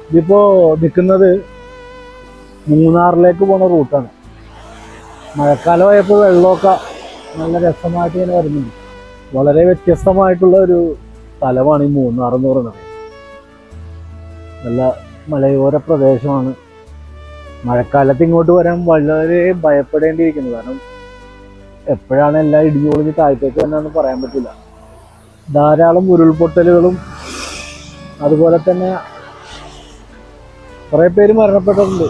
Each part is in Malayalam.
ഇതിപ്പോ നിൽക്കുന്നത് മൂന്നാറിലേക്ക് പോണ റൂട്ടാണ് മഴക്കാലമായപ്പോൾ വെള്ളമൊക്കെ നല്ല രസമായിട്ട് ഇങ്ങനെ വരുന്നുണ്ട് വളരെ വ്യത്യസ്തമായിട്ടുള്ള ഒരു സ്ഥലമാണ് ഈ മൂന്നാർ എന്ന് പറയുന്നത് നല്ല മലയോര പ്രദേശമാണ് മഴക്കാലത്ത് ഇങ്ങോട്ട് വരാൻ വളരെ ഭയപ്പെടേണ്ടിയിരിക്കുന്നു കാരണം എപ്പോഴാണ് എല്ലാം ഇടിഞ്ഞുപൊളിഞ്ഞ് താഴത്തേക്ക് വന്നതെന്ന് പറയാൻ പറ്റില്ല ധാരാളം ഉരുൾപൊട്ടലുകളും അതുപോലെ തന്നെ കുറെ പേര് മരണപ്പെട്ടിട്ടുണ്ട്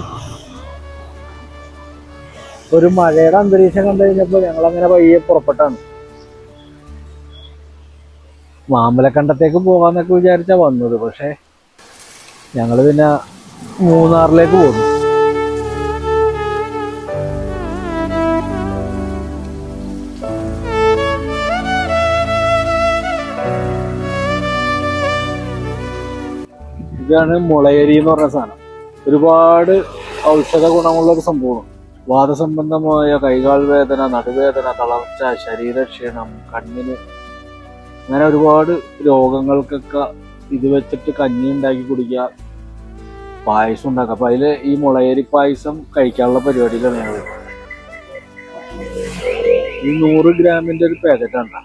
ഒരു മഴയുടെ അന്തരീക്ഷം കണ്ടു കഴിഞ്ഞപ്പോൾ ഞങ്ങൾ അങ്ങനെ പയ്യെ പുറപ്പെട്ടാണ് മാമലക്കണ്ടത്തേക്ക് പോകാന്നൊക്കെ വിചാരിച്ചാ വന്നത് പക്ഷെ ഞങ്ങൾ പിന്നെ മൂന്നാറിലേക്ക് പോകുന്നു ഇതാണ് മുളയരി എന്ന് പറഞ്ഞ സാധനം ഒരുപാട് ഔഷധ ഗുണമുള്ള ഒരു സംഭവമാണ് വാദസംബന്ധമായ കൈകാൽ വേദന നടുവേദന തളർച്ച ശരീരക്ഷീണം കണ്ണിന് അങ്ങനെ ഒരുപാട് രോഗങ്ങൾക്കൊക്കെ ഇത് വെച്ചിട്ട് കഞ്ഞി ഉണ്ടാക്കി കുടിക്കുക പായസം ഉണ്ടാക്കുക അപ്പൊ അതില് ഈ മുളയരി പായസം കഴിക്കാനുള്ള പരിപാടിയിലാണ് ഞങ്ങൾ ഈ നൂറ് ഗ്രാമിന്റെ ഒരു പാക്കറ്റ് ആണ്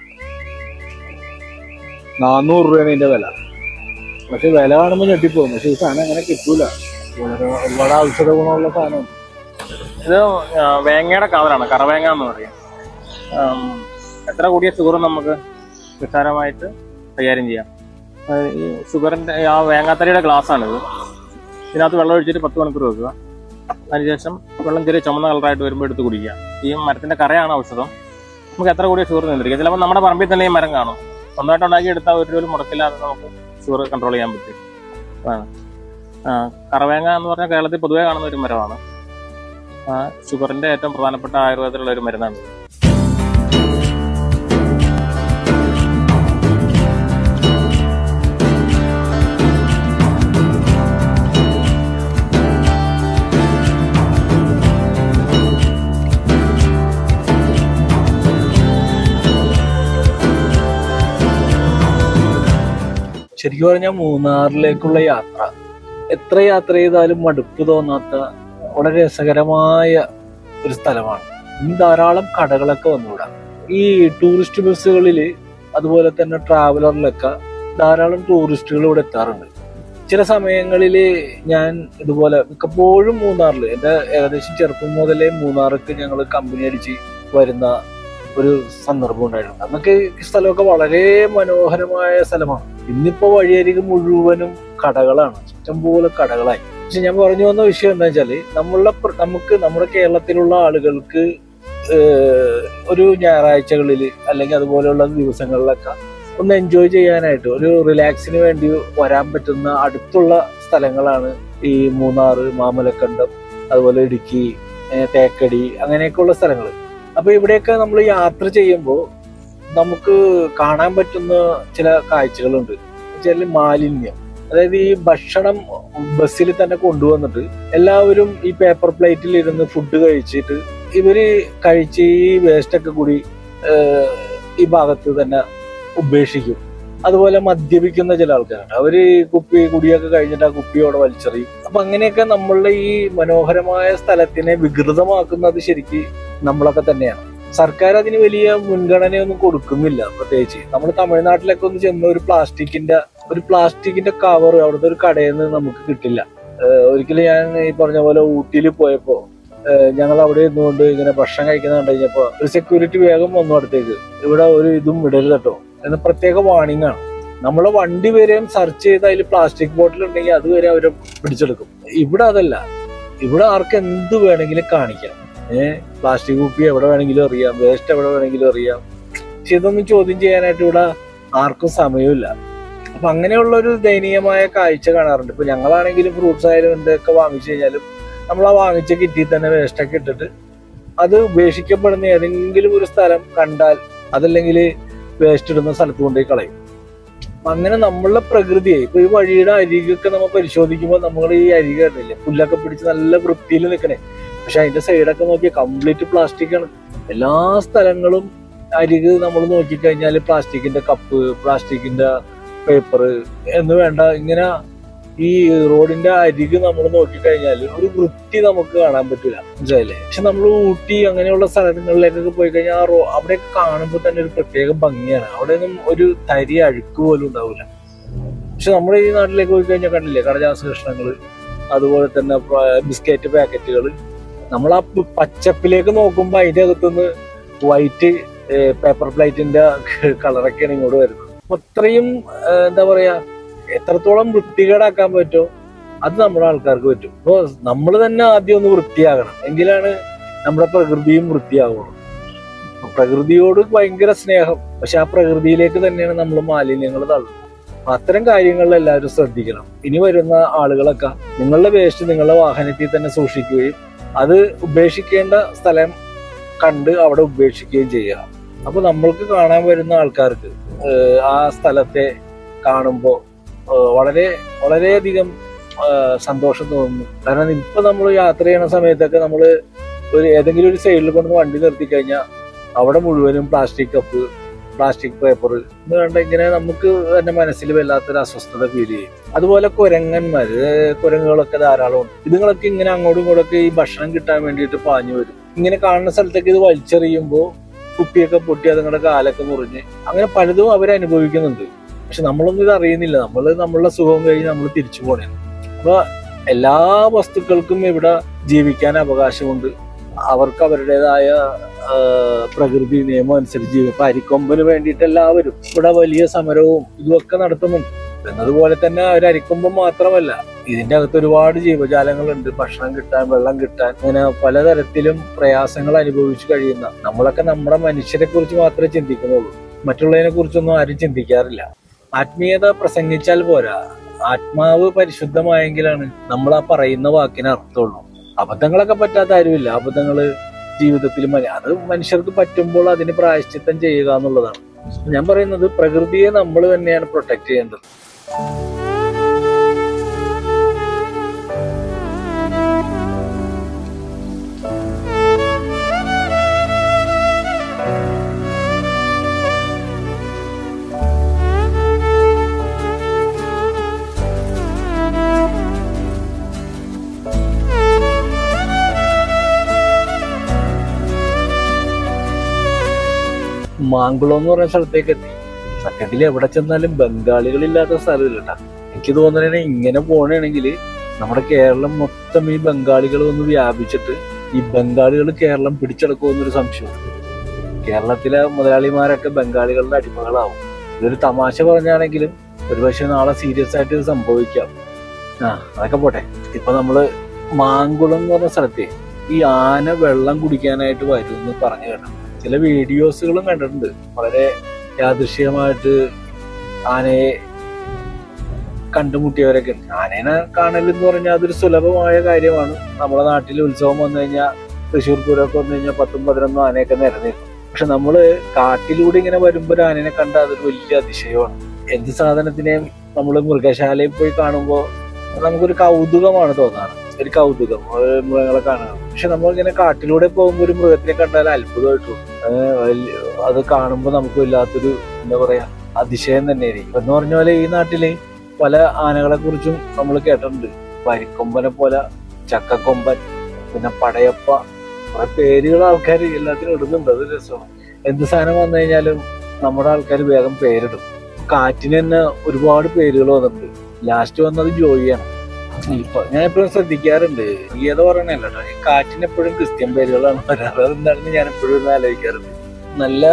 നാനൂറ് രൂപയാണ് ഇതിന്റെ വില പക്ഷെ വില കാണുമ്പോൾ ഞെട്ടിപ്പോകും പക്ഷെ ഈ സാധനം അങ്ങനെ കിട്ടൂല വളരെ ഒരുപാട് ഔഷധ ഗുണമുള്ള സാധനമാണ് ഇത് ആ, വേങ്ങയുടെ കാവലാണ് കറവേങ്ങ എന്ന് പറയും ആം, എത്ര കൂടിയ ഷുഗർ നമുക്ക് നിസ്സാരമായിട്ട് കൈകാര്യം ചെയ്യാം അത് ഈ ഷുഗറിന്റെ ആ വേങ്ങാത്തരിയുടെ ഗ്ലാസ് ആണിത് ഇതിനകത്ത് വെള്ളം ഒഴിച്ചിട്ട് പത്ത് മണിക്കൂർ വെക്കുക അതിനുശേഷം വെള്ളം ചെറിയ ചുമന്ന കളറായിട്ട് വരുമ്പോൾ എടുത്ത് കുടിക്കുക ഈ മരത്തിന്റെ കറയാണ് ഔഷധം നമുക്ക് എത്ര കൂടിയ ഷുഗർ നിയന്ത്രിക്കാം ചിലപ്പോൾ നമ്മുടെ പറമ്പിൽ തന്നെ ഈ മരം കാണും സ്വന്തമായിട്ട് ഉണ്ടാക്കി എടുത്താൽ ഒരു രൂപ മുടക്കില്ലാതെ നമുക്ക് ഷുഗർ കൺട്രോൾ ചെയ്യാൻ പറ്റും അതാണ് ആ, കറവേങ്ങ എന്ന് പറഞ്ഞാൽ കേരളത്തിൽ പൊതുവേ കാണുന്ന ഒരു മരമാണ് ആ, ഷുഗറിന്റെ ഏറ്റവും പ്രധാനപ്പെട്ട ആയുർവേദത്തിലുള്ള ഒരു മരുന്നാണ് ഇത്. ശരിക്കും പറഞ്ഞാൽ മൂന്നാറിലേക്കുള്ള യാത്ര എത്ര യാത്ര ചെയ്താലും മടുപ്പ് തോന്നാത്ത വളരെ രസകരമായ ഒരു സ്ഥലമാണ് ഇന്ന് ധാരാളം കടകളൊക്കെ വന്നുകൂടാ ഈ ടൂറിസ്റ്റ് ബസ്സുകളിൽ അതുപോലെ തന്നെ ട്രാവലറിലൊക്കെ ധാരാളം ടൂറിസ്റ്റുകൾ ഇവിടെ എത്താറുണ്ട് ചില സമയങ്ങളിൽ ഞാൻ ഇതുപോലെ മിക്കപ്പോഴും മൂന്നാറിൽ എൻ്റെ ഏകദേശം ചെറുപ്പം മുതലേ മൂന്നാർക്ക് ഞങ്ങൾ കമ്പനി അടിച്ച് വരുന്ന ഒരു സന്ദർഭം ഉണ്ടായിട്ടുണ്ട് അന്നൊക്കെ ഈ സ്ഥലമൊക്കെ വളരെ മനോഹരമായ സ്ഥലമാണ് ഇന്നിപ്പോ വഴിയരികെ മുഴുവനും കടകളാണ് ഇഷ്ടംപോലെ കടകളായി പക്ഷെ ഞാൻ പറഞ്ഞു വന്ന വിഷയം എന്താ വെച്ചാല് നമ്മളുടെ പ്ര- നമുക്ക് നമ്മുടെ കേരളത്തിലുള്ള ആളുകൾക്ക് ഏഹ്, ഒരു ഞായറാഴ്ചകളിൽ അല്ലെങ്കിൽ അതുപോലെയുള്ള ദിവസങ്ങളിലൊക്കെ ഒന്ന് എൻജോയ് ചെയ്യാനായിട്ട് ഒരു റിലാക്സിന് വേണ്ടി വരാൻ പറ്റുന്ന അടുത്തുള്ള സ്ഥലങ്ങളാണ് ഈ മൂന്നാറ് മാമലക്കണ്ടം അതുപോലെ ഇടുക്കി ഏഹ്, തേക്കടി അങ്ങനെയൊക്കെയുള്ള സ്ഥലങ്ങൾ അപ്പൊ ഇവിടെയൊക്കെ നമ്മൾ യാത്ര ചെയ്യുമ്പോൾ നമുക്ക് കാണാൻ പറ്റുന്ന ചില കാഴ്ചകളുണ്ട് വെച്ചാൽ മാലിന്യം അതായത് ഈ ഭക്ഷണം ബസ്സിൽ തന്നെ കൊണ്ടുവന്നിട്ട് എല്ലാവരും ഈ പേപ്പർ പ്ലേറ്റിൽ ഇരുന്ന് ഫുഡ് കഴിച്ചിട്ട് ഇവര് കഴിച്ച് ഈ വേസ്റ്റ് ഒക്കെ കൂടി ഏഹ്, ഈ ഭാഗത്ത് തന്നെ ഉപേക്ഷിക്കും അതുപോലെ മദ്യപിക്കുന്ന ചില ആൾക്കാരുണ്ട് അവര് ഈ കുപ്പി കുടിയൊക്കെ കഴിഞ്ഞിട്ട് ആ കുപ്പിയോടെ വലിച്ചെറിയും അപ്പൊ അങ്ങനെയൊക്കെ നമ്മളുടെ ഈ മനോഹരമായ സ്ഥലത്തിനെ വികൃതമാക്കുന്നത് ശരിക്ക് നമ്മളൊക്കെ തന്നെയാണ് സർക്കാർ അതിന് വലിയ മുൻഗണനയൊന്നും കൊടുക്കുന്നില്ല പ്രത്യേകിച്ച് നമ്മൾ തമിഴ്നാട്ടിലൊക്കെ ഒന്ന് ചെന്ന ഒരു പ്ലാസ്റ്റിക്കിന്റെ ഒരു പ്ലാസ്റ്റിക്കിന്റെ കവർ അവിടുത്തെ ഒരു കടയിൽ നിന്ന് നമുക്ക് കിട്ടില്ല ഏഹ് ഒരിക്കലും ഞാൻ ഈ പറഞ്ഞ പോലെ ഊട്ടിയിൽ പോയപ്പോ ഏഹ് ഞങ്ങൾ അവിടെ ഇരുന്നുകൊണ്ട് ഇങ്ങനെ ഭക്ഷണം കഴിക്കുന്ന കണ്ടു കഴിഞ്ഞപ്പോ ഒരു സെക്യൂരിറ്റി വേഗം വന്നു അടുത്തേക്ക് ഇവിടെ ഒരു ഇതും ഇടരുത് കേട്ടോ എന്ന് പ്രത്യേക വാണിംഗ് ആണ് നമ്മളെ വണ്ടി വരെയും സെർച്ച് ചെയ്ത് അതിൽ പ്ലാസ്റ്റിക് ബോട്ടിൽ ഉണ്ടെങ്കിൽ അതുവരെ അവരെ പിടിച്ചെടുക്കും ഇവിടെ അതല്ല ഇവിടെ ആർക്ക് എന്ത് വേണമെങ്കിലും കാണിക്കാം ഏഹ് പ്ലാസ്റ്റിക് കുപ്പി എവിടെ വേണമെങ്കിലും അറിയാം വേസ്റ്റ് എവിടെ വേണമെങ്കിലും അറിയാം പക്ഷെ ഇതൊന്നും ചോദ്യം ചെയ്യാനായിട്ട് ഇവിടെ ആർക്കും സമയമില്ല അപ്പൊ അങ്ങനെയുള്ള ഒരു ദയനീയമായ കാഴ്ച കാണാറുണ്ട് ഇപ്പൊ ഞങ്ങളാണെങ്കിലും ഫ്രൂട്ട്സ് ആയാലും എന്തൊക്കെ വാങ്ങിച്ചു കഴിഞ്ഞാലും നമ്മൾ ആ വാങ്ങിച്ച കിറ്റിൽ തന്നെ വേസ്റ്റ് ഒക്കെ ഇട്ടിട്ട് അത് ഉപേക്ഷിക്കപ്പെടുന്ന ഏതെങ്കിലും ഒരു സ്ഥലം കണ്ടാൽ അതല്ലെങ്കിൽ വേസ്റ്റ് ഇടുന്ന സ്ഥലത്ത് കൊണ്ടുപോയി കളയും അപ്പൊ അങ്ങനെ നമ്മളുടെ പ്രകൃതിയെ ഇപ്പൊ ഈ വഴിയുടെ അരികൊക്കെ നമ്മൾ പരിശോധിക്കുമ്പോൾ നമ്മൾ ഈ അരിക കണ്ടില്ലേ പുല്ലൊക്കെ പിടിച്ച് നല്ല വൃത്തിയിൽ നിൽക്കണേ പക്ഷെ അതിന്റെ സൈഡൊക്കെ നോക്കിയാൽ കംപ്ലീറ്റ് പ്ലാസ്റ്റിക് ആണ് എല്ലാ സ്ഥലങ്ങളും അരിക് നമ്മൾ നോക്കിക്കഴിഞ്ഞാൽ പ്ലാസ്റ്റിക്കിന്റെ കപ്പ് പ്ലാസ്റ്റിക്കിന്റെ പേപ്പർ എന്ന് വേണ്ട ഇങ്ങനെ ഈ റോഡിന്റെ അരിക് നമ്മൾ നോക്കിക്കഴിഞ്ഞാൽ ഒരു വൃത്തി നമുക്ക് കാണാൻ പറ്റില്ല മനസ്സിലായില്ലേ പക്ഷെ നമ്മൾ ഊട്ടി അങ്ങനെയുള്ള സ്ഥലങ്ങളിലേക്കൊക്കെ പോയി കഴിഞ്ഞാൽ ആ റോ അവിടെയൊക്കെ കാണുമ്പോൾ തന്നെ ഒരു പ്രത്യേക ഭംഗിയാണ് അവിടെയൊന്നും ഒരു തരി അഴുക്ക് പോലും ഉണ്ടാവില്ല പക്ഷെ നമ്മുടെ ഈ നാട്ടിലേക്ക് പോയി കഴിഞ്ഞാൽ കണ്ടില്ലേ കടലാസ കഷ്ണങ്ങൾ അതുപോലെ തന്നെ പ- ബിസ്ക്കറ്റ് പാക്കറ്റുകൾ നമ്മൾ ആ പ- പച്ചപ്പിലേക്ക് നോക്കുമ്പോൾ അതിന്റെ അകത്തുനിന്ന് വൈറ്റ് പേപ്പർ പ്ലേറ്റിന്റെ കളറൊക്കെയാണ് ഇങ്ങോട്ട് വരുന്നത് അപ്പൊ അത്രയും ഏഹ്, എന്താ പറയാ എത്രത്തോളം വൃത്തികേടാക്കാൻ പറ്റുമോ അത് നമ്മുടെ ആൾക്കാർക്ക് പറ്റും അപ്പൊ നമ്മൾ തന്നെ ആദ്യം ഒന്ന് വൃത്തിയാകണം എങ്കിലാണ് നമ്മുടെ പ്രകൃതിയും വൃത്തിയാവുള്ളൂ അപ്പൊ പ്രകൃതിയോട് ഭയങ്കര സ്നേഹം പക്ഷെ ആ പ്രകൃതിയിലേക്ക് തന്നെയാണ് നമ്മൾ മാലിന്യങ്ങൾ തള്ളുന്നത് അപ്പൊ അത്തരം കാര്യങ്ങളിൽ എല്ലാവരും ശ്രദ്ധിക്കണം ഇനി വരുന്ന ആളുകളൊക്കെ നിങ്ങളുടെ വേസ്റ്റ് നിങ്ങളുടെ വാഹനത്തിൽ തന്നെ സൂക്ഷിക്കുകയും അത് ഉപേക്ഷിക്കേണ്ട സ്ഥലം കണ്ട് അവിടെ ഉപേക്ഷിക്കുകയും ചെയ്യുക അപ്പൊ നമ്മൾക്ക് കാണാൻ വരുന്ന ആൾക്കാർക്ക് ഏഹ്, ആ സ്ഥലത്തെ കാണുമ്പോൾ വളരെ വളരെയധികം ഏഹ്, സന്തോഷം തോന്നുന്നു കാരണം ഇപ്പൊ നമ്മൾ യാത്ര ചെയ്യുന്ന സമയത്തൊക്കെ നമ്മൾ ഒരു ഏതെങ്കിലും ഒരു സൈഡിൽ കൊണ്ട് വണ്ടി നിർത്തി കഴിഞ്ഞാൽ അവിടെ മുഴുവനും പ്ലാസ്റ്റിക് കപ്പ് പ്ലാസ്റ്റിക് പേപ്പർ എന്ന് വേണ്ട ഇങ്ങനെ നമുക്ക് തന്നെ മനസ്സിൽ വല്ലാത്തൊരു അസ്വസ്ഥത ഫീൽ ചെയ്യും അതുപോലെ കുരങ്ങന്മാര് ഏഹ് കുരങ്ങുകളൊക്കെ ധാരാളം ഉണ്ട് ഇതുങ്ങളൊക്കെ ഇങ്ങനെ അങ്ങോട്ടും ഇങ്ങോട്ടൊക്കെ ഈ ഭക്ഷണം കിട്ടാൻ വേണ്ടിയിട്ട് പാഞ്ഞു വരും ഇങ്ങനെ കാണുന്ന സ്ഥലത്തേക്ക് ഇത് വലിച്ചെറിയുമ്പോൾ കുപ്പിയൊക്കെ പൊട്ടി അതുങ്ങളുടെ കാലൊക്കെ മുറിഞ്ഞ് അങ്ങനെ പലതും അവർ അനുഭവിക്കുന്നുണ്ട് പക്ഷെ നമ്മളൊന്നും ഇത് അറിയുന്നില്ല നമ്മൾ നമ്മളുടെ സുഖം കഴിഞ്ഞ് നമ്മൾ തിരിച്ചു പോണേ അപ്പൊ എല്ലാ വസ്തുക്കൾക്കും ഇവിടെ ജീവിക്കാൻ അവകാശമുണ്ട് അവർക്ക് അവരുടേതായ ആ, പ്രകൃതി നിയമം അനുസരിച്ച് ജീവിക്കും ഇപ്പൊ അരിക്കൊമ്പന് വേണ്ടിയിട്ട് എല്ലാവരും ഇവിടെ വലിയ സമരവും ഇതുമൊക്കെ നടത്തുന്നുണ്ട് എന്നതുപോലെ തന്നെ ഒരു അരിക്കൊമ്പൻ മാത്രമല്ല ഇതിന്റെ അകത്ത് ഒരുപാട് ജീവജാലങ്ങളുണ്ട് ഭക്ഷണം കിട്ടാൻ വെള്ളം കിട്ടാൻ അങ്ങനെ പലതരത്തിലും പ്രയാസങ്ങൾ അനുഭവിച്ചു കഴിയുന്ന നമ്മളൊക്കെ നമ്മുടെ മനുഷ്യരെ കുറിച്ച് മാത്രമേ ചിന്തിക്കുന്നുള്ളൂ മറ്റുള്ളതിനെ കുറിച്ചൊന്നും ആരും ചിന്തിക്കാറില്ല ആത്മീയത പ്രസംഗിച്ചാൽ പോരാ ആത്മാവ് പരിശുദ്ധമായെങ്കിലാണ് നമ്മൾ ആ പറയുന്ന വാക്കിന് അർത്ഥമുള്ളൂ അബദ്ധങ്ങളൊക്കെ പറ്റാത്ത ആരുമില്ല അബദ്ധങ്ങള് ജീവിതത്തിൽ മന- അത് മനുഷ്യർക്ക് പറ്റുമ്പോൾ അതിന് പ്രായശ്ചിത്തം ചെയ്യുക എന്നുള്ളതാണ് ഞാൻ പറയുന്നത് പ്രകൃതിയെ നമ്മൾ തന്നെയാണ് പ്രൊട്ടക്ട് ചെയ്യേണ്ടത് മാങ്കുളം എന്ന് പറയുന്ന സ്ഥലത്തേക്ക് എത്തി സത്യത്തിൽ എവിടെ ചെന്നാലും ബംഗാളികളില്ലാത്ത സ്ഥലമില്ല കേട്ടോ എനിക്ക് തോന്നുന്നത് ഇങ്ങനെ പോകണമെങ്കിൽ നമ്മുടെ കേരളം മൊത്തം ഈ ബംഗാളികൾ ഒന്ന് വ്യാപിച്ചിട്ട് ഈ ബംഗാളികൾ കേരളം പിടിച്ചെടുക്കുമെന്നൊരു സംശയമുണ്ട് കേരളത്തിലെ മുതലാളിമാരൊക്കെ ബംഗാളികളുടെ അടിമകളാവും ഇതൊരു തമാശ പറഞ്ഞാണെങ്കിലും ഒരുപക്ഷെ നാളെ സീരിയസ് ആയിട്ട് ഇത് സംഭവിക്കാം ആ അതൊക്കെ പോട്ടെ ഇപ്പൊ നമ്മള് മാങ്കുളം എന്ന് പറഞ്ഞ സ്ഥലത്തെ ഈ ആന വെള്ളം കുടിക്കാനായിട്ട് വരും എന്ന് പറഞ്ഞു കേട്ടോ ചില വീഡിയോസുകളും കണ്ടിട്ടുണ്ട് വളരെ യാദൃശ്യമായിട്ട് ആനയെ കണ്ടുമുട്ടിയവരൊക്കെ ഉണ്ട് ആനേനെ കാണൽ എന്ന് പറഞ്ഞാൽ അതൊരു സുലഭമായ കാര്യമാണ് നമ്മുടെ നാട്ടിൽ ഉത്സവം വന്നു കഴിഞ്ഞാൽ തൃശ്ശൂർ പൂരമൊക്കെ വന്നു കഴിഞ്ഞാൽ പത്തും പതിനൊന്നും ആനയൊക്കെ നിരന്നിരുന്നു പക്ഷെ നമ്മള് കാട്ടിലൂടെ ഇങ്ങനെ വരുമ്പോൾ ഒരു ആനേനെ കണ്ട അതൊരു വലിയ അതിശയമാണ് എന്ത് സാധനത്തിനെയും നമ്മൾ മൃഗശാലയിൽ പോയി കാണുമ്പോൾ നമുക്കൊരു കൗതുകമാണ് തോന്നാറ് ഒരു കൗതുകം ഒരു മൃഗങ്ങളെ കാണുക പക്ഷെ നമ്മളിങ്ങനെ കാട്ടിലൂടെ പോകുമ്പോൾ ഒരു മൃഗത്തിനെ കണ്ടാൽ അത്ഭുതമായിട്ട് തോന്നും. ഏഹ് വലിയ- അത് കാണുമ്പോൾ നമുക്ക് വല്ലാത്തൊരു എന്താ പറയാ അതിശയം തന്നെയായിരിക്കും എന്ന് പറഞ്ഞ പോലെ ഈ നാട്ടില് പല ആനകളെ കുറിച്ചും നമ്മൾ കേട്ടിട്ടുണ്ട് വരിക്കൊമ്പനെ പോലെ ചക്കക്കൊമ്പൻ പിന്നെ പടയപ്പ കുറെ പേരുകൾ ആൾക്കാർ എല്ലാത്തിനും ഇടുന്നുണ്ട് അത് രസമാണ് എന്ത് സാധനം വന്നു കഴിഞ്ഞാലും നമ്മുടെ ആൾക്കാർ വേഗം പേരിടും കാറ്റിന് തന്നെ ഒരുപാട് പേരുകൾ വന്നിട്ടുണ്ട് ലാസ്റ്റ് വന്നത് ജോയിയാണ് ഇപ്പൊ ഞാൻ എപ്പോഴും ശ്രദ്ധിക്കാറുണ്ട് ഗീത പറയണല്ലോ കേട്ടോ ഈ കാറ്റിന് എപ്പോഴും ക്രിസ്ത്യൻ പേരുകളാണ് വരാറ് അതെന്താണെന്ന് ഞാൻ എപ്പോഴും ഒന്ന് ആലോചിക്കാറുണ്ട് നല്ല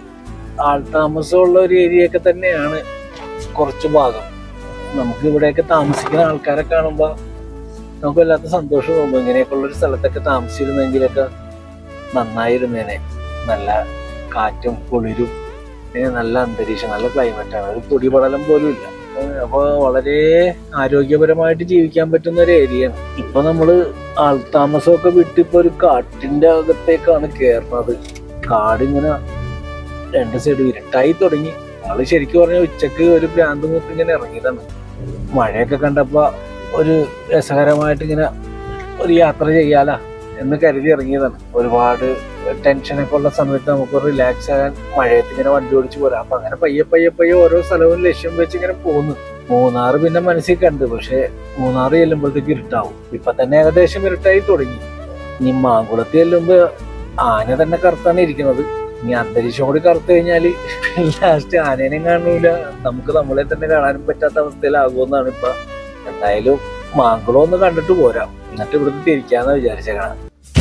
ആൾതാമസമുള്ള ഒരു ഏരിയ ഒക്കെ തന്നെയാണ് കുറച്ച് ഭാഗം നമുക്ക് ഇവിടെയൊക്കെ താമസിക്കുന്ന ആൾക്കാരെ കാണുമ്പോൾ നമുക്ക് വല്ലാത്ത സന്തോഷം തോന്നും ഇങ്ങനെയൊക്കെയുള്ള ഒരു സ്ഥലത്തൊക്കെ താമസിച്ചിരുന്നെങ്കിലൊക്കെ നന്നായിരുന്നേനെ നല്ല കാറ്റും കുളിരും പിന്നെ നല്ല അന്തരീക്ഷം നല്ല ക്ലൈമറ്റാണ് ഒരു പൊടിപടലം പോലും ഇല്ല അപ്പൊ വളരെ ആരോഗ്യപരമായിട്ട് ജീവിക്കാൻ പറ്റുന്ന ഒരു ഏരിയയാണ് ഇപ്പൊ നമ്മള് ആൾതാമസമൊക്കെ വിട്ട് ഇപ്പൊ ഒരു കാട്ടിന്റെ അകത്തേക്കാണ് കേറുന്നത് കാടിങ്ങനെ രണ്ട് സൈഡ് ഇരുട്ടായി തുടങ്ങി ഞങ്ങള് ശരിക്കും പറഞ്ഞ ഉച്ചക്ക് ഒരു ഭ്രാന്ത് മുത്ത് ഇങ്ങനെ ഇറങ്ങിയതാണ് മഴയൊക്കെ കണ്ടപ്പോ ഒരു രസകരമായിട്ട് ഇങ്ങനെ ഒരു യാത്ര ചെയ്യാലാ എന്ന് കരുതി ഇറങ്ങിയതാണ് ഒരുപാട് ടെൻഷനൊക്കെ ഉള്ള സമയത്ത് നമുക്ക് റിലാക്സ് ആകാൻ മഴയത്ത് ഇങ്ങനെ വണ്ടി ഓടിച്ച് പോരാം അപ്പൊ അങ്ങനെ പയ്യെ പയ്യെ പയ്യെ ഓരോ സ്ഥലവും ലക്ഷ്യം വെച്ച് ഇങ്ങനെ പോകുന്നു മൂന്നാറ് പിന്നെ മനസ്സിൽ കണ്ട് പക്ഷെ മൂന്നാറ് ചെല്ലുമ്പോഴത്തേക്ക് ഇരുട്ടാവും ഇപ്പൊ തന്നെ ഏകദേശം ഇരുട്ടായി തുടങ്ങി ഇനി മാങ്കുളത്ത് ചെല്ലുമ്പോ ആന തന്നെ കറുത്താണ് ഇരിക്കുന്നത് ഇനി അന്തരീക്ഷം കൂടി കറുത്തു കഴിഞ്ഞാല് ലാസ്റ്റ് ആനേനെയും കാണൂല നമുക്ക് നമ്മളെ തന്നെ കാണാനും പറ്റാത്ത അവസ്ഥയിലാകുമെന്നാണ് ഇപ്പൊ എന്തായാലും മാങ്കുളം ഒന്ന് കണ്ടിട്ട് പോരാം എന്നിട്ട് ഇവിടുന്ന് തിരിക്കാന്ന് വിചാരിച്ചേക്കണം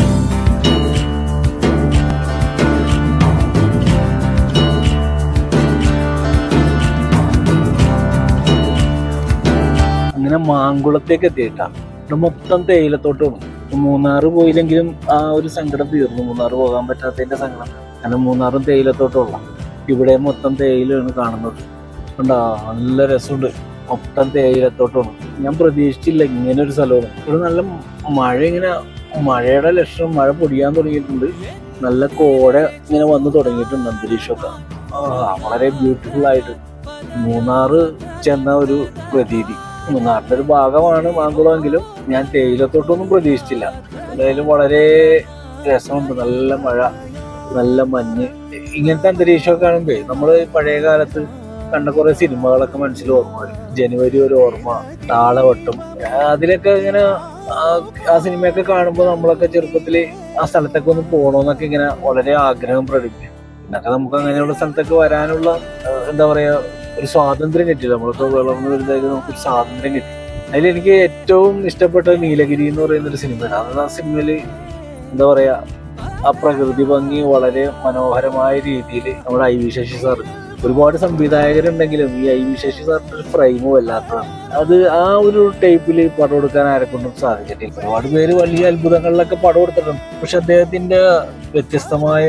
അങ്ങനെ മാങ്കുളത്തേക്ക് എത്തിയിട്ടാ ഇവിടെ മൊത്തം തേയിലത്തോട്ടമാണ് മൂന്നാറ് പോയില്ലെങ്കിലും ആ ഒരു സങ്കടം തീർന്നു മൂന്നാറ് പോകാൻ പറ്റാത്തതിന്റെ സങ്കടം കാരണം മൂന്നാറും തേയിലത്തോട്ടമുള്ള ഇവിടെ മൊത്തം തേയിലയാണ് കാണുന്നത് കണ്ടാ നല്ല രസമുണ്ട് മൊത്തം തേയിലത്തോട്ടമാണ് ഞാൻ പ്രതീക്ഷിച്ചില്ല ഇങ്ങനെ ഒരു സ്ഥലമാണ് ഇവിടെ നല്ല മഴ ഇങ്ങനെ മഴയുടെ ലക്ഷണം മഴ പൊടിയാൻ തുടങ്ങിയിട്ടുണ്ട് നല്ല കോട ഇങ്ങനെ വന്ന് തുടങ്ങിയിട്ടുണ്ട് അന്തരീക്ഷമൊക്കെ ആ, വളരെ ബ്യൂട്ടിഫുൾ ആയിട്ട് മൂന്നാറ് ചെന്ന ഒരു പ്രതീതി മൂന്നാറിന്റെ ഒരു ഭാഗമാണ് മാങ്കുളമെങ്കിലും ഞാൻ തേയിലത്തോട്ടൊന്നും പ്രതീക്ഷിച്ചില്ല എന്തായാലും വളരെ രസമുണ്ട് നല്ല മഴ നല്ല മഞ്ഞ് ഇങ്ങനത്തെ അന്തരീക്ഷമൊക്കെ കാണുമ്പോ നമ്മള് പഴയ കാലത്ത് കണ്ട കുറെ സിനിമകളൊക്കെ മനസ്സിൽ ഓർമ്മ വരും ജനുവരി ഒരു ഓർമ്മ താളവട്ടം അതിലൊക്കെ ഇങ്ങനെ ആ- ആ സിനിമയൊക്കെ കാണുമ്പോൾ നമ്മളൊക്കെ ചെറുപ്പത്തില് ആ സ്ഥലത്തൊക്കെ ഒന്ന് പോകണമെന്നൊക്കെ ഇങ്ങനെ വളരെ ആഗ്രഹം പ്രകടിപ്പിക്കും പിന്നൊക്കെ നമുക്ക് അങ്ങനെയുള്ള സ്ഥലത്തൊക്കെ വരാനുള്ള ആ, എന്താ പറയാ ഒരു സ്വാതന്ത്ര്യം കിട്ടില്ല നമ്മളൊക്കെ വളർന്നു വരുന്നതായിട്ട് നമുക്കൊരു സ്വാതന്ത്ര്യം കിട്ടി അതിൽ എനിക്ക് ഏറ്റവും ഇഷ്ടപ്പെട്ട നീലഗിരി എന്ന് പറയുന്ന ഒരു സിനിമയാണ് അത് ആ സിനിമയില് എന്താ പറയാ ആ പ്രകൃതി ഭംഗി വളരെ മനോഹരമായ രീതിയിൽ നമ്മുടെ ഐ വി ശശി സാർ ഒരുപാട് സംവിധായകരുണ്ടെങ്കിലും ഈ ഐ വി ശശി സാറിന്റെ ഒരു ഫ്രെയിം വല്ലാത്തതാണ് അത് ആ ഒരു ടൈപ്പിൽ പടം കൊടുക്കാൻ ആരെക്കൊണ്ടും സാധിച്ചിട്ടില്ല ഒരുപാട് പേര് വലിയ അത്ഭുതങ്ങളിലൊക്കെ പടം കൊടുത്തിട്ടുണ്ട് പക്ഷെ അദ്ദേഹത്തിന്റെ വ്യത്യസ്തമായ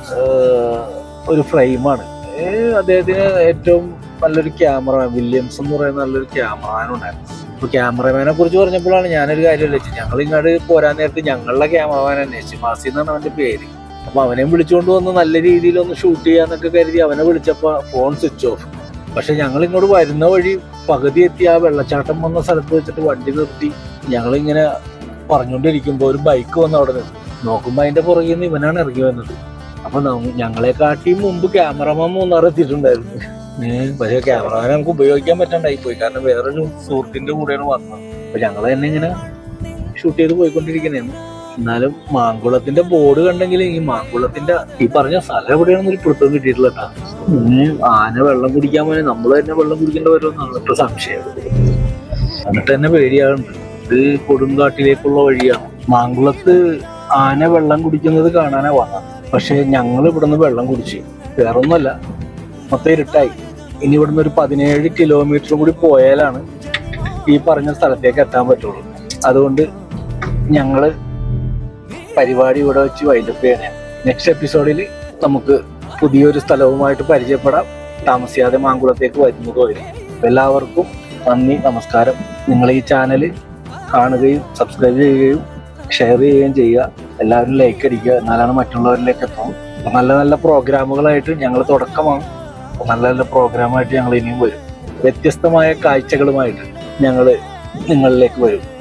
ആഹ്, ഒരു ഫ്രെയിമാണ് അദ്ദേഹത്തിന് ഏറ്റവും നല്ലൊരു ക്യാമറമാൻ വില്യംസ് എന്ന് പറയുന്ന നല്ലൊരു ക്യാമറമാൻ ഉണ്ടായിരുന്നു ഇപ്പൊ ക്യാമറമാനെ കുറിച്ച് പറഞ്ഞപ്പോഴാണ് ഞാനൊരു കാര്യം വെച്ചത് ഞങ്ങൾ ഇങ്ങോട്ട് പോരാൻ നേരത്ത് ഞങ്ങളുടെ ക്യാമറമാൻ അന്വേഷിച്ചു മാസി എന്നാണ് അവന്റെ പേര് അപ്പൊ അവനെ വിളിച്ചുകൊണ്ട് വന്ന് നല്ല രീതിയിൽ ഒന്ന് ഷൂട്ട് ചെയ്യാന്നൊക്കെ കരുതി അവനെ വിളിച്ചപ്പോ ഫോൺ സ്വിച്ച് ഓഫ് പക്ഷെ ഞങ്ങൾ ഇങ്ങോട്ട് വരുന്ന വഴി പകുതി എത്തി ആ വെള്ളച്ചാട്ടം വന്ന സ്ഥലത്ത് വെച്ചിട്ട് വണ്ടി നിർത്തി ഞങ്ങൾ ഇങ്ങനെ പറഞ്ഞുകൊണ്ടിരിക്കുമ്പോ ഒരു ബൈക്ക് വന്ന് അവിടെ നിന്ന് നോക്കുമ്പോ അതിന്റെ പുറകിൽ നിന്ന് ഇവനാണ് ഇറങ്ങി വന്നത് അപ്പൊ നമ്മ- ഞങ്ങളെ കാട്ടി മുമ്പ് ക്യാമറമാൻ മൂന്നാർ എത്തിയിട്ടുണ്ടായിരുന്നു ഏഹ് പക്ഷെ ക്യാമറമാനെ നമുക്ക് ഉപയോഗിക്കാൻ പറ്റണ്ടായി പോയി കാരണം വേറൊരു സുഹൃത്തിന്റെ കൂടെയാണ് വന്നത് അപ്പൊ ഞങ്ങൾ തന്നെ ഇങ്ങനെ ഷൂട്ട് ചെയ്ത് പോയിക്കൊണ്ടിരിക്കുന്നതാണ് എന്നാലും മാങ്കുളത്തിന്റെ ബോർഡ് കണ്ടെങ്കിൽ ഈ മാങ്കുളത്തിന്റെ ഈ പറഞ്ഞ സ്ഥലം എവിടെയാണെന്ന് ഒരു പിടുത്തം കിട്ടിയിട്ടില്ല കേട്ടോ ഇനി ആന വെള്ളം കുടിക്കാൻ പോയി നമ്മൾ തന്നെ വെള്ളം കുടിക്കേണ്ടി വരുമെന്നാണ് ഇപ്പൊ സംശയം എന്നിട്ട് തന്നെ പേടിയാകുന്നുണ്ട് ഇത് കൊടുങ്കാട്ടിലേക്കുള്ള വഴിയാണ് മാങ്കുളത്ത് ആന വെള്ളം കുടിക്കുന്നത് കാണാനാ വന്നത് പക്ഷെ ഞങ്ങൾ ഇവിടുന്ന് വെള്ളം കുടിച്ച് വേറൊന്നുമല്ല മൊത്തം ഇരുട്ടായി ഇനി ഇവിടുന്ന് ഒരു പതിനേഴ് കിലോമീറ്റർ കൂടി പോയാലാണ് ഈ പറഞ്ഞ സ്ഥലത്തേക്ക് എത്താൻ പറ്റുള്ളൂ അതുകൊണ്ട് ഞങ്ങള് പരിപാടി ഇവിടെ വെച്ച് വൈൻഡപ്പ് ചെയ്യണേ നെക്സ്റ്റ് എപ്പിസോഡിൽ നമുക്ക് പുതിയൊരു സ്ഥലവുമായിട്ട് പരിചയപ്പെടാം താമസിയാതെ മാങ്കുളത്തേക്ക് വരുന്നതുമായിരിക്കും അപ്പൊ എല്ലാവർക്കും നന്ദി നമസ്കാരം നിങ്ങൾ ഈ ചാനൽ കാണുകയും സബ്സ്ക്രൈബ് ചെയ്യുകയും ഷെയർ ചെയ്യുകയും ചെയ്യുക എല്ലാവരും ലൈക്ക് അടിക്കുക എന്നാലാണ് മറ്റുള്ളവരിലേക്ക് എത്തും അപ്പൊ നല്ല നല്ല പ്രോഗ്രാമുകളായിട്ട് ഞങ്ങൾ തുടക്കമാണ് അപ്പൊ നല്ല നല്ല പ്രോഗ്രാമായിട്ട് ഞങ്ങൾ ഇനിയും വരും വ്യത്യസ്തമായ കാഴ്ചകളുമായിട്ട് ഞങ്ങൾ നിങ്ങളിലേക്ക് വരും